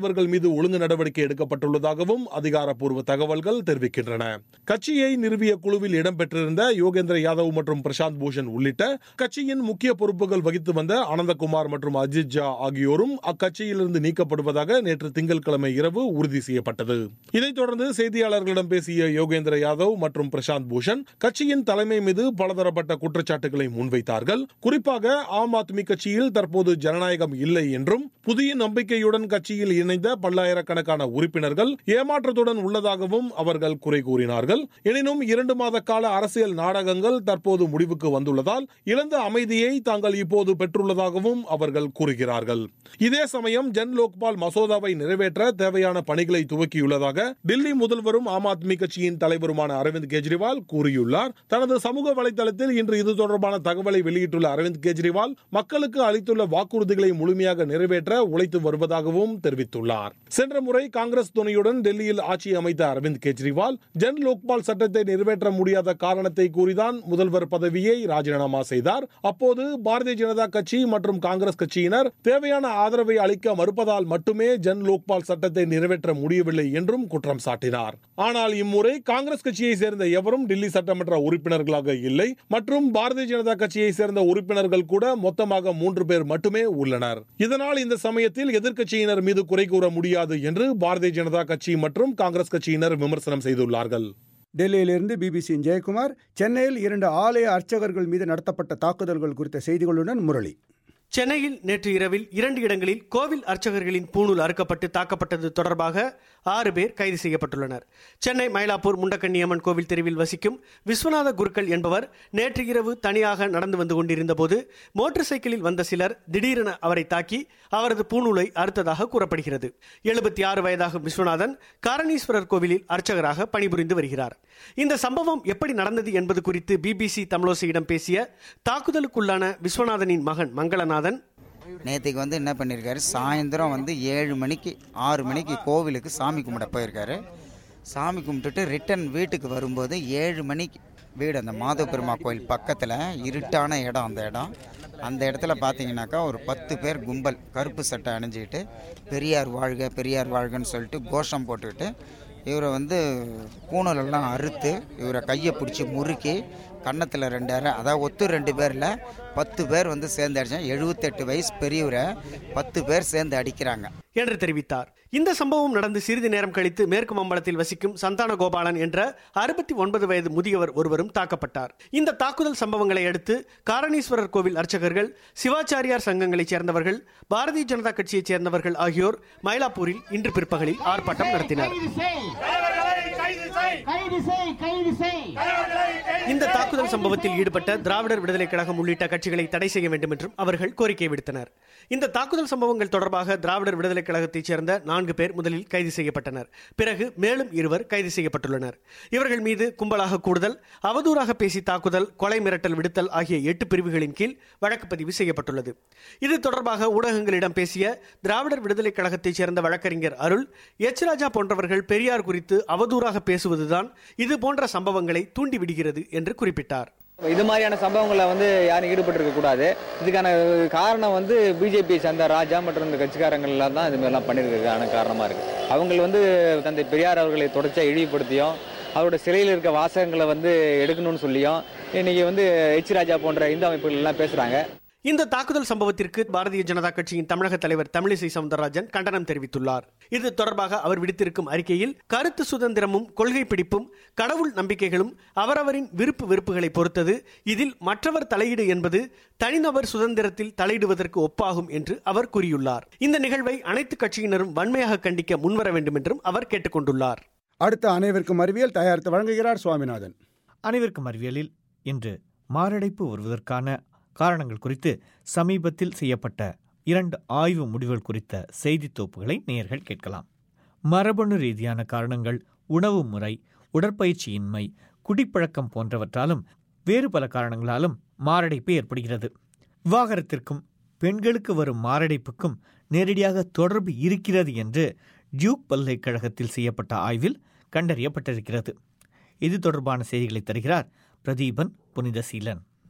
அவர்கள் மீது ஒழுங்கு நடவடிக்கை எடுக்கப்பட்டுள்ளதாகவும் அதிகாரப்பூர்வ தகவல்கள் தெரிவிக்கின்றன கட்சியை நிறுவிய குழுவில் இடம்பெற்றிருந்த யோகேந்திர யாதவ் மற்றும் பிரசாந்த் பூஷன் உள்ளிட்ட கட்சியின் முக்கிய பொறுப்புகள் வகித்து வந்த அனந்தகுமார் மற்றும் அஜித் ஜா ஆகியோரும் அக்கட்சியிலிருந்து நீக்கப்படுவதாக நேற்று திங்கட்கிழமை இரவு உறுதி செய்யப்பட்டது இதைத் தொடர்ந்து செய்தியாளர்களிடம் பேசிய யோகேந்திர யாதவ் மற்றும் பிரசாந்த் பூஷன் கட்சியின் தலைமை மீது பலதரப்பட்ட குற்றச்சாட்டுகளை முன்வைத்தார்கள் குறிப்பாக ஆம் ஆத்மி கட்சியில் தற்போது ஜனநாயகம் இல்லை என்றும் புதிய நம்பிக்கையுடன் கட்சியில் இணைந்த பல்லாயிரக்கணக்கான உறுப்பினர்கள் ஏமாற்றத்துடன் உள்ளதாகவும் அவர்கள் குறை கூறினார்கள் எனினும் இரண்டு மாத கால அரசியல் நாடகங்கள் தற்போது முடிவுக்கு வந்துள்ளதால் இழந்த அமைதியை தாங்கள் இப்போது பெற்றுள்ளதாகவும் அவர்கள் கூறுகிறார்கள் இதே சமயம் ஜன் லோக்பால் மசோதாவை நிறைவேற்ற தேவையான பணிகளை துவக்கியுள்ளதாக டெல்லி முதல்வரும் ஆம் ஆத்மி கட்சியின் தலைவருமான அரவிந்த் கெஜ்ரிவால் கூறியுள்ளார் தனது சமூக வலைதளத்தில் இன்று இது தொடர்பான தகவலை வெளியிட்டுள்ள அரவிந்த் கெஜ்ரிவால் மக்களுக்கு அளித்துள்ள வாக்குறுதிகளை முழுமையாக நிறைவேற்ற உழைத்து வருவதாகவும் தெரிவித்துள்ளார் சென்ற முறை காங்கிரஸ் துணையுடன் டெல்லியில் ஆட்சி அமைத்த அரவிந்த் கெஜ்ரிவால் ஜன் லோக்பால் சட்டத்தை நிறைவேற்ற முடியாத காரணத்தை கூறிதான் முதல்வர் பதவியை ராஜினாமா செய்தார் அப்போது பாரதிய ஜனதா கட்சி மற்றும் காங்கிரஸ் கட்சியினர் தேவையான ஆதரவை அளிக்க மறுப்பதால் மட்டுமே ஜன் லோக்பால் சட்டத்தை நிறைவேற்ற முடியவில்லை என்றும் குற்றம் சாட்டினார் ஆனால் இம்முறை காங்கிரஸ் கட்சியை சேர்ந்த எவரும் டெல்லி சட்டமன்ற உறுப்பினர்களாக இல்லை மற்றும் பாரதிய ஜனதா கட்சியை சேர்ந்த உறுப்பினர்கள் கூட மொத்தமாக மூன்று பேர் மட்டுமே உள்ளனர் இதனால் இந்த சமயத்தில் எதிர்க்கட்சியினர் மீது குறை கூற முடியாது என்று பாரதிய ஜனதா கட்சி மற்றும் காங்கிரஸ் கட்சியினர் விமர்சனம் செய்துள்ளார்கள் டெல்லியிலிருந்து பிபிசியின் ஜெயக்குமார் சென்னையில் இரண்டு ஆலய அர்ச்சகர்கள் மீது நடத்தப்பட்ட தாக்குதல்கள் குறித்த செய்திகளுடன் முரளி சென்னையில் நேற்று இரவில் இரண்டு இடங்களில் கோவில் அர்ச்சகர்களின் பூணூல் அறுக்கப்பட்டு தாக்கப்பட்டது தொடர்பாக ஆறு பேர் கைது செய்யப்பட்டுள்ளனர் சென்னை மயிலாப்பூர் முண்டக்கண்ணியம்மன் கோவில் தெருவில் வசிக்கும் விஸ்வநாத குருக்கள் என்பவர் நேற்று இரவு தனியாக நடந்து வந்து கொண்டிருந்த போது மோட்டார் சைக்கிளில் வந்த சிலர் திடீரென அவரை தாக்கி அவரது பூணூலை அறுத்ததாக கூறப்படுகிறது எழுபத்தி ஆறு வயதாகும் விஸ்வநாதன் காரணீஸ்வரர் கோவிலில் அர்ச்சகராக பணிபுரிந்து வருகிறார் இந்த சம்பவம் எப்படி நடந்தது என்பது குறித்து பிபிசி தமிழோசையிடம் பேசிய தாக்குதலுக்குள்ளான விஸ்வநாதனின் மகன் மங்களநாதன் நேற்றுக்கு வந்து என்ன பண்ணியிருக்காரு சாயந்தரம் வந்து ஏழு மணிக்கு ஆறு மணிக்கு கோவிலுக்கு சாமி கும்பிட போயிருக்காரு சாமி கும்பிட்டுட்டு ரிட்டன் வீட்டுக்கு வரும்போது ஏழு மணிக்கு வீடு அந்த மாதவ பெருமா கோயில் பக்கத்தில் இருட்டான இடம் அந்த இடம் அந்த இடத்துல பார்த்தீங்கன்னாக்கா ஒரு பத்து பேர் கும்பல் கருப்பு சட்டை அணிஞ்சிக்கிட்டு பெரியார் வாழ்க பெரியார் வாழ்கன்னு சொல்லிட்டு கோஷம் போட்டுக்கிட்டு இவரை வந்து பூணலெல்லாம் அறுத்து இவரை கையை பிடிச்சி முறுக்கி கன்னத்தில் ரெண்டு அரை அதாவது ஒத்து ரெண்டு பேரில் பத்து பேர் வந்து சேர்ந்து அடிச்சாங்க எழுபத்தெட்டு வயசு பெரியவரை பத்து பேர் சேர்ந்து அடிக்கிறாங்க என்று தெரிவித்தார் இந்த சம்பவம் நடந்து சிறிது நேரம் கழித்து மேற்கு மம்பலத்தில் வசிக்கும் சந்தான கோபாலன் என்ற அறுபத்தி ஒன்பது வயது முதியவர் ஒருவரும் தாக்கப்பட்டார் இந்த தாக்குதல் சம்பவங்களை அடுத்து காரணீஸ்வரர் கோவில் அர்ச்சகர்கள் சிவாச்சாரியார் சங்கங்களைச் சேர்ந்தவர்கள் பாரதிய ஜனதா கட்சியைச் சேர்ந்தவர்கள் ஆகியோர் மயிலாப்பூரில் இன்று பிற்பகலில் ஆர்ப்பாட்டம் நடத்தினர் இந்த தாக்குதல் சம்பவத்தில் ஈடுபட்ட திராவிடர் விடுதலை கழகம் உள்ளிட்ட கட்சிகளை தடை செய்ய வேண்டும் என்றும் அவர்கள் கோரிக்கை விடுத்தனர் இந்த தாக்குதல் சம்பவங்கள் தொடர்பாக திராவிடர் விடுதலை கழகத்தைச் சேர்ந்த நான்கு பேர் முதலில் கைது செய்யப்பட்டனர் பிறகு மேலும் இருவர் கைது செய்யப்பட்டுள்ளனர் இவர்கள் மீது கும்பலாக கூடுதல் அவதூறாக பேசி தாக்குதல் கொலை மிரட்டல் விடுத்தல் ஆகிய எட்டு பிரிவுகளின் கீழ் வழக்கு பதிவு செய்யப்பட்டுள்ளது இது தொடர்பாக ஊடகங்களிடம் பேசிய திராவிடர் விடுதலை கழகத்தைச் சேர்ந்த வழக்கறிஞர் அருள் எச் ராஜா போன்றவர்கள் பெரியார் குறித்து அவதூறாக பேசுவதுதான் இது போன்ற சம்பவங்களை தூண்டிவிடுகிறது என்று குறிப்பிட்டார் இது மாதிரியான சம்பவங்களை வந்து யாரும் ஈடுபட்டிருக்க கூடாது இதுக்கான காரணம் வந்து பிஜேபியை சேர்ந்த ராஜா மற்றும் இந்த கட்சிக்காரங்கள்லாம் தான் இது மாதிரிலாம் பண்ணியிருக்கிறதுக்கான காரணமாக இருக்குது அவங்க வந்து தந்தை பெரியார் அவர்களை தொடர்ச்சியாக இழிவுபடுத்தியும் அவரோட சிறையில் இருக்க வாசகங்களை வந்து எடுக்கணும்னு சொல்லியும் இன்னைக்கு வந்து எச் ராஜா போன்ற இந்து அமைப்புகள் எல்லாம் பேசுகிறாங்க இந்த தாக்குதல் சம்பவத்திற்கு பாரதிய ஜனதா கட்சியின் தமிழக தலைவர் தமிழிசை சவுந்தரராஜன் கண்டனம் தெரிவித்துள்ளார் இது தொடர்பாக அவர் விடுத்திருக்கும் அறிக்கையில் கருத்து சுதந்திரமும் கொள்கை பிடிப்பும் கடவுள் நம்பிக்கைகளும் அவரவரின் விருப்பு வெறுப்புகளை பொறுத்தது இதில் மற்றவர் தலையீடு என்பது தனிநபர் சுதந்திரத்தில் தலையிடுவதற்கு ஒப்பாகும் என்று அவர் கூறியுள்ளார் இந்த நிகழ்வை அனைத்து கட்சியினரும் வன்மையாக கண்டிக்க முன்வர வேண்டும் என்றும் அவர் கேட்டுக்கொண்டுள்ளார் அடுத்த அனைவருக்கும் அறிவியல் தயாரித்து வழங்குகிறார் சுவாமிநாதன் அனைவருக்கும் அறிவியலில் இன்று மாரடைப்பு வருவதற்கான காரணங்கள் குறித்து சமீபத்தில் செய்யப்பட்ட இரண்டு ஆய்வு முடிவுகள் குறித்த செய்தி தொகுப்புகளை நேயர்கள் கேட்கலாம் மரபணு ரீதியான காரணங்கள் உணவு முறை உடற்பயிற்சியின்மை குடிப்பழக்கம் போன்றவற்றாலும் வேறு பல காரணங்களாலும் மாரடைப்பு ஏற்படுகிறது விவாகரத்திற்கும் பெண்களுக்கு வரும் மாரடைப்புக்கும் நேரடியாக தொடர்பு இருக்கிறது என்று டியூக் பல்கலைக்கழகத்தில் செய்யப்பட்ட ஆய்வில் கண்டறியப்பட்டிருக்கிறது இது தொடர்பான செய்திகளை தருகிறார் பிரதீபன் புனிதசீலன்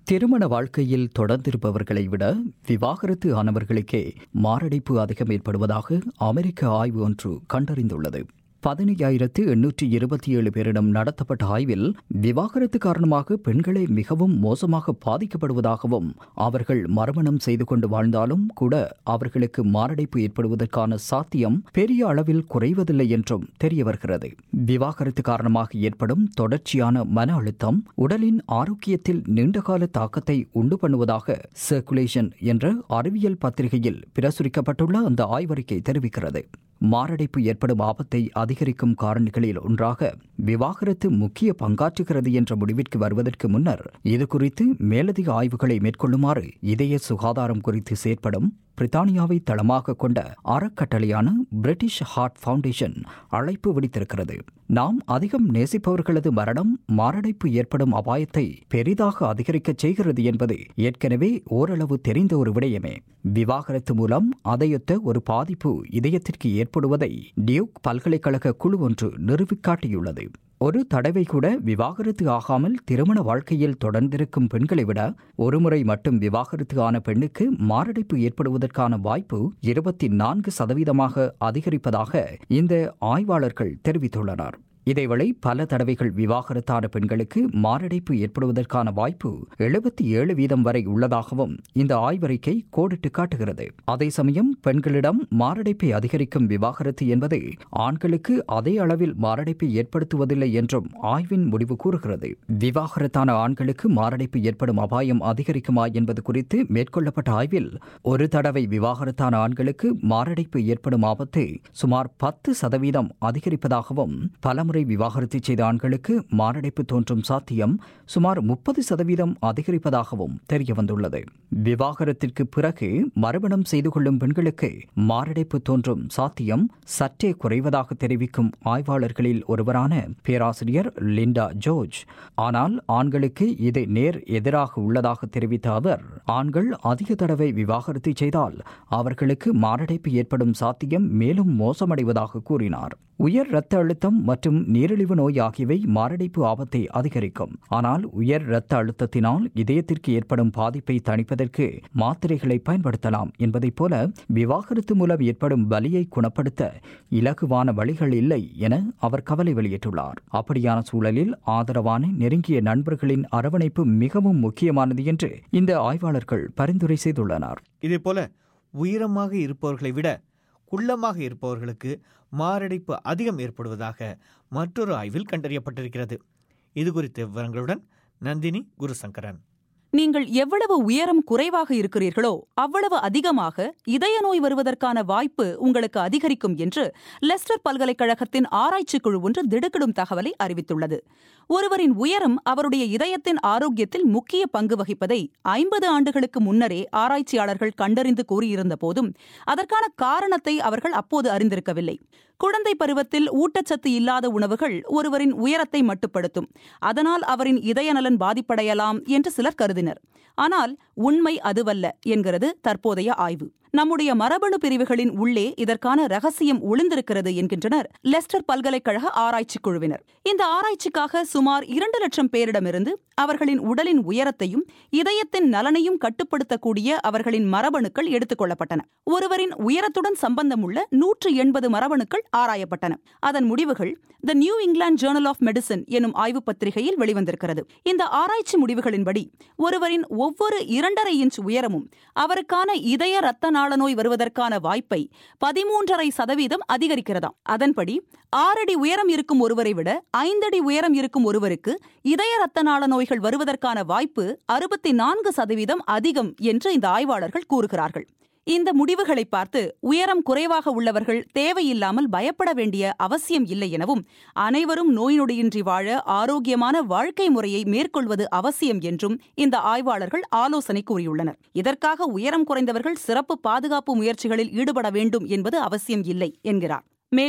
திருமண வாழ்க்கையில் தொடர்ந்திருப்பவர்களை விட விவாகரத்து ஆனவர்களுக்கே மாரடைப்பு அதிகம் ஏற்படுவதாக அமெரிக்க ஆய்வு ஒன்று கண்டறிந்துள்ளது பதினையாயிரத்து எண்ணூற்றி இருபத்தி ஏழு பேரிடம் நடத்தப்பட்ட ஆய்வில் விவாகரத்து காரணமாக பெண்களே மிகவும் மோசமாக பாதிக்கப்படுவதாகவும் அவர்கள் மறுமணம் செய்து கொண்டு வாழ்ந்தாலும் கூட அவர்களுக்கு மாரடைப்பு ஏற்படுவதற்கான சாத்தியம் பெரிய அளவில் குறைவதில்லை என்றும் தெரிய வருகிறது விவாகரத்து காரணமாக ஏற்படும் தொடர்ச்சியான மன அழுத்தம் உடலின் ஆரோக்கியத்தில் நீண்டகால தாக்கத்தை உண்டு பண்ணுவதாக சர்க்குலேஷன் என்ற அறிவியல் பத்திரிகையில் பிரசுரிக்கப்பட்டுள்ள அந்த ஆய்வறிக்கை தெரிவிக்கிறது மாரடைப்பு ஏற்படும் ஆபத்தை அதிகரிக்கும் காரணிகளில் ஒன்றாக விவாகரத்து முக்கிய பங்காற்றுகிறது என்ற முடிவிற்கு வருவதற்கு முன்னர் இது குறித்து மேலதிக ஆய்வுகளை மேற்கொள்ளுமாறு இதய சுகாதாரம் குறித்து செயற்படும் பிரித்தானியாவை தளமாக கொண்ட அறக்கட்டளையான பிரிட்டிஷ் ஹார்ட் ஃபவுண்டேஷன் அழைப்பு விடுத்திருக்கிறது நாம் அதிகம் நேசிப்பவர்களது மரணம் மாரடைப்பு ஏற்படும் அபாயத்தை பெரிதாக அதிகரிக்கச் செய்கிறது என்பது ஏற்கனவே ஓரளவு தெரிந்த ஒரு விடயமே விவாகரத்து மூலம் அதையொத்த ஒரு பாதிப்பு இதயத்திற்கு ஏற்படுவதை டியூக் பல்கலைக்கழக குழு ஒன்று நிரூபிக்காட்டியுள்ளது ஒரு தடவை கூட விவாகரத்து ஆகாமல் திருமண வாழ்க்கையில் தொடர்ந்திருக்கும் பெண்களை விட ஒருமுறை மட்டும் விவாகரத்து ஆன பெண்ணுக்கு மாரடைப்பு ஏற்படுவதற்கான வாய்ப்பு இருபத்தி நான்கு சதவீதமாக அதிகரிப்பதாக இந்த ஆய்வாளர்கள் தெரிவித்துள்ளனர் இதேவேளை பல தடவைகள் விவாகரத்தான பெண்களுக்கு மாரடைப்பு ஏற்படுவதற்கான வாய்ப்பு எழுபத்தி ஏழு வீதம் வரை உள்ளதாகவும் இந்த ஆய்வறிக்கை கோடிட்டு காட்டுகிறது அதே சமயம் பெண்களிடம் மாரடைப்பை அதிகரிக்கும் விவாகரத்து என்பது ஆண்களுக்கு அதே அளவில் மாரடைப்பை ஏற்படுத்துவதில்லை என்றும் ஆய்வின் முடிவு கூறுகிறது விவாகரத்தான ஆண்களுக்கு மாரடைப்பு ஏற்படும் அபாயம் அதிகரிக்குமா என்பது குறித்து மேற்கொள்ளப்பட்ட ஆய்வில் ஒரு தடவை விவாகரத்தான ஆண்களுக்கு மாரடைப்பு ஏற்படும் ஆபத்து சுமார் பத்து சதவீதம் அதிகரிப்பதாகவும் பலமுறை முறை விவாகரத்து செய்த ஆண்களுக்கு மாரடைப்பு தோன்றும் சாத்தியம் சுமார் முப்பது சதவீதம் அதிகரிப்பதாகவும் தெரியவந்துள்ளது விவாகரத்திற்கு பிறகு மறுமணம் செய்து கொள்ளும் பெண்களுக்கு மாரடைப்பு தோன்றும் சாத்தியம் சற்றே குறைவதாக தெரிவிக்கும் ஆய்வாளர்களில் ஒருவரான பேராசிரியர் லிண்டா ஜோர்ஜ் ஆனால் ஆண்களுக்கு இது நேர் எதிராக உள்ளதாக தெரிவித்த அவர் ஆண்கள் அதிக தடவை விவாகரத்து செய்தால் அவர்களுக்கு மாரடைப்பு ஏற்படும் சாத்தியம் மேலும் மோசமடைவதாக கூறினார் உயர் இரத்த அழுத்தம் மற்றும் நீரிழிவு நோய் ஆகியவை மாரடைப்பு ஆபத்தை அதிகரிக்கும் ஆனால் உயர் இரத்த அழுத்தத்தினால் இதயத்திற்கு ஏற்படும் பாதிப்பை தணிப்பதற்கு மாத்திரைகளை பயன்படுத்தலாம் என்பதைப் போல விவாகரத்து மூலம் ஏற்படும் வலியை குணப்படுத்த இலகுவான வழிகள் இல்லை என அவர் கவலை வெளியிட்டுள்ளார் அப்படியான சூழலில் ஆதரவான நெருங்கிய நண்பர்களின் அரவணைப்பு மிகவும் முக்கியமானது என்று இந்த ஆய்வாளர்கள் பரிந்துரை செய்துள்ளனர் இதேபோல உயரமாக இருப்பவர்களை விட குள்ளமாக இருப்பவர்களுக்கு மாரடைப்பு அதிகம் ஏற்படுவதாக மற்றொரு ஆய்வில் கண்டறியப்பட்டிருக்கிறது இது குறித்த விவரங்களுடன் நந்தினி குருசங்கரன் நீங்கள் எவ்வளவு உயரம் குறைவாக இருக்கிறீர்களோ அவ்வளவு அதிகமாக இதய நோய் வருவதற்கான வாய்ப்பு உங்களுக்கு அதிகரிக்கும் என்று லெஸ்டர் பல்கலைக்கழகத்தின் ஆராய்ச்சி குழு ஒன்று திடுக்கிடும் தகவலை அறிவித்துள்ளது ஒருவரின் உயரம் அவருடைய இதயத்தின் ஆரோக்கியத்தில் முக்கிய பங்கு வகிப்பதை ஐம்பது ஆண்டுகளுக்கு முன்னரே ஆராய்ச்சியாளர்கள் கண்டறிந்து கூறியிருந்த போதும் அதற்கான காரணத்தை அவர்கள் அப்போது அறிந்திருக்கவில்லை குழந்தை பருவத்தில் ஊட்டச்சத்து இல்லாத உணவுகள் ஒருவரின் உயரத்தை மட்டுப்படுத்தும் அதனால் அவரின் இதய நலன் பாதிப்படையலாம் என்று சிலர் கருதினர் ஆனால் உண்மை அதுவல்ல என்கிறது தற்போதைய ஆய்வு நம்முடைய மரபணு பிரிவுகளின் உள்ளே இதற்கான ரகசியம் ஒளிந்திருக்கிறது என்கின்றனர் லெஸ்டர் பல்கலைக்கழக ஆராய்ச்சி குழுவினர் இந்த ஆராய்ச்சிக்காக சுமார் இரண்டு லட்சம் பேரிடமிருந்து அவர்களின் உடலின் உயரத்தையும் இதயத்தின் நலனையும் கட்டுப்படுத்தக்கூடிய அவர்களின் மரபணுக்கள் எடுத்துக் கொள்ளப்பட்டன ஒருவரின் உயரத்துடன் சம்பந்தமுள்ள நூற்று எண்பது மரபணுக்கள் ஆராயப்பட்டன அதன் முடிவுகள் the New England Journal of Medicine எனும் ஆய்வு பத்திரிகையில் வெளிவந்திருக்கிறது இந்த ஆராய்ச்சி முடிவுகளின்படி ஒருவரின் ஒவ்வொரு இரண்டரை இன்ச் உயரமும் அவருக்கான இதய ரத்த நாள நோய் வருவதற்கான வாய்ப்பை பதிமூன்றரை சதவீதம் அதிகரிக்கிறதாம் அதன்படி ஆறடி உயரம் இருக்கும் ஒருவரை விட ஐந்தடி உயரம் இருக்கும் ஒருவருக்கு இதய ரத்த நாள நோய்கள் வருவதற்கான வாய்ப்பு அறுபத்தி நான்கு சதவீதம் அதிகம் என்று இந்த ஆய்வாளர்கள் கூறுகிறார்கள் இந்த முடிவுகளை பார்த்து உயரம் குறைவாக உள்ளவர்கள் தேவையில்லாமல் பயப்பட வேண்டிய அவசியம் இல்லை எனவும் அனைவரும் நோய் நொடியின்றி வாழ ஆரோக்கியமான வாழ்க்கை முறையை மேற்கொள்வது அவசியம் என்றும் இந்த ஆய்வாளர்கள் ஆலோசனை கூறியுள்ளனர் இதற்காக உயரம் குறைந்தவர்கள் சிறப்பு பாதுகாப்பு முயற்சிகளில் ஈடுபட வேண்டும் என்பது அவசியம் இல்லை என்கிறார் மேலும்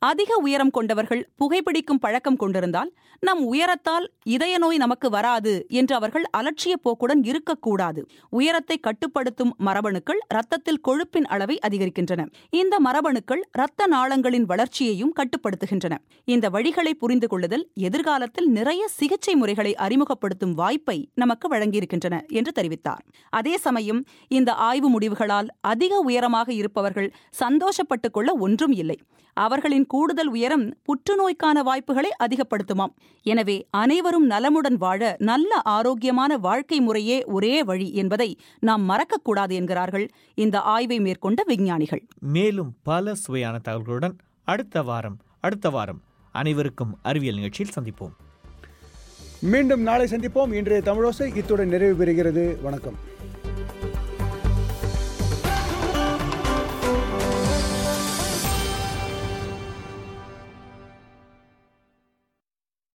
அதிக உயரம் கொண்டவர்கள் புகைப்பிடிக்கும் பழக்கம் கொண்டிருந்தால் நம் உயரத்தால் இதய நோய் நமக்கு வராது என்று அவர்கள் அலட்சிய போக்குடன் இருக்கக்கூடாது உயரத்தை கட்டுப்படுத்தும் மரபணுக்கள் ரத்தத்தில் கொழுப்பின் அளவை அதிகரிக்கின்றன இந்த மரபணுக்கள் இரத்த நாளங்களின் வளர்ச்சியையும் கட்டுப்படுத்துகின்றன இந்த வழிகளை புரிந்து கொள்ளுதல் எதிர்காலத்தில் நிறைய சிகிச்சை முறைகளை அறிமுகப்படுத்தும் வாய்ப்பை நமக்கு வழங்கியிருக்கின்றன என்று தெரிவித்தார் அதே சமயம் இந்த ஆய்வு முடிவுகளால் அதிக உயரமாக இருப்பவர்கள் சந்தோஷப்பட்டுக் கொள்ள ஒன்றும் இல்லை அவர்களின் கூடுதல் உயரம் புற்றுநோய்க்கான வாய்ப்புகளை அதிகப்படுத்துமாம் எனவே அனைவரும் நலமுடன் வாழ நல்ல ஆரோக்கியமான வாழ்க்கை முறையே ஒரே வழி என்பதை நாம் மறக்கக்கூடாது என்கிறார்கள் இந்த ஆய்வை மேற்கொண்ட விஞ்ஞானிகள் மேலும் பல சுவையான தகவல்களுடன் அடுத்த வாரம் அடுத்த வாரம் அனைவருக்கும் அறிவியல் நிகழ்ச்சியில் சந்திப்போம் மீண்டும் நாளை சந்திப்போம் இன்றைய தமிழோசை இத்துடன் நிறைவு பெறுகிறது வணக்கம்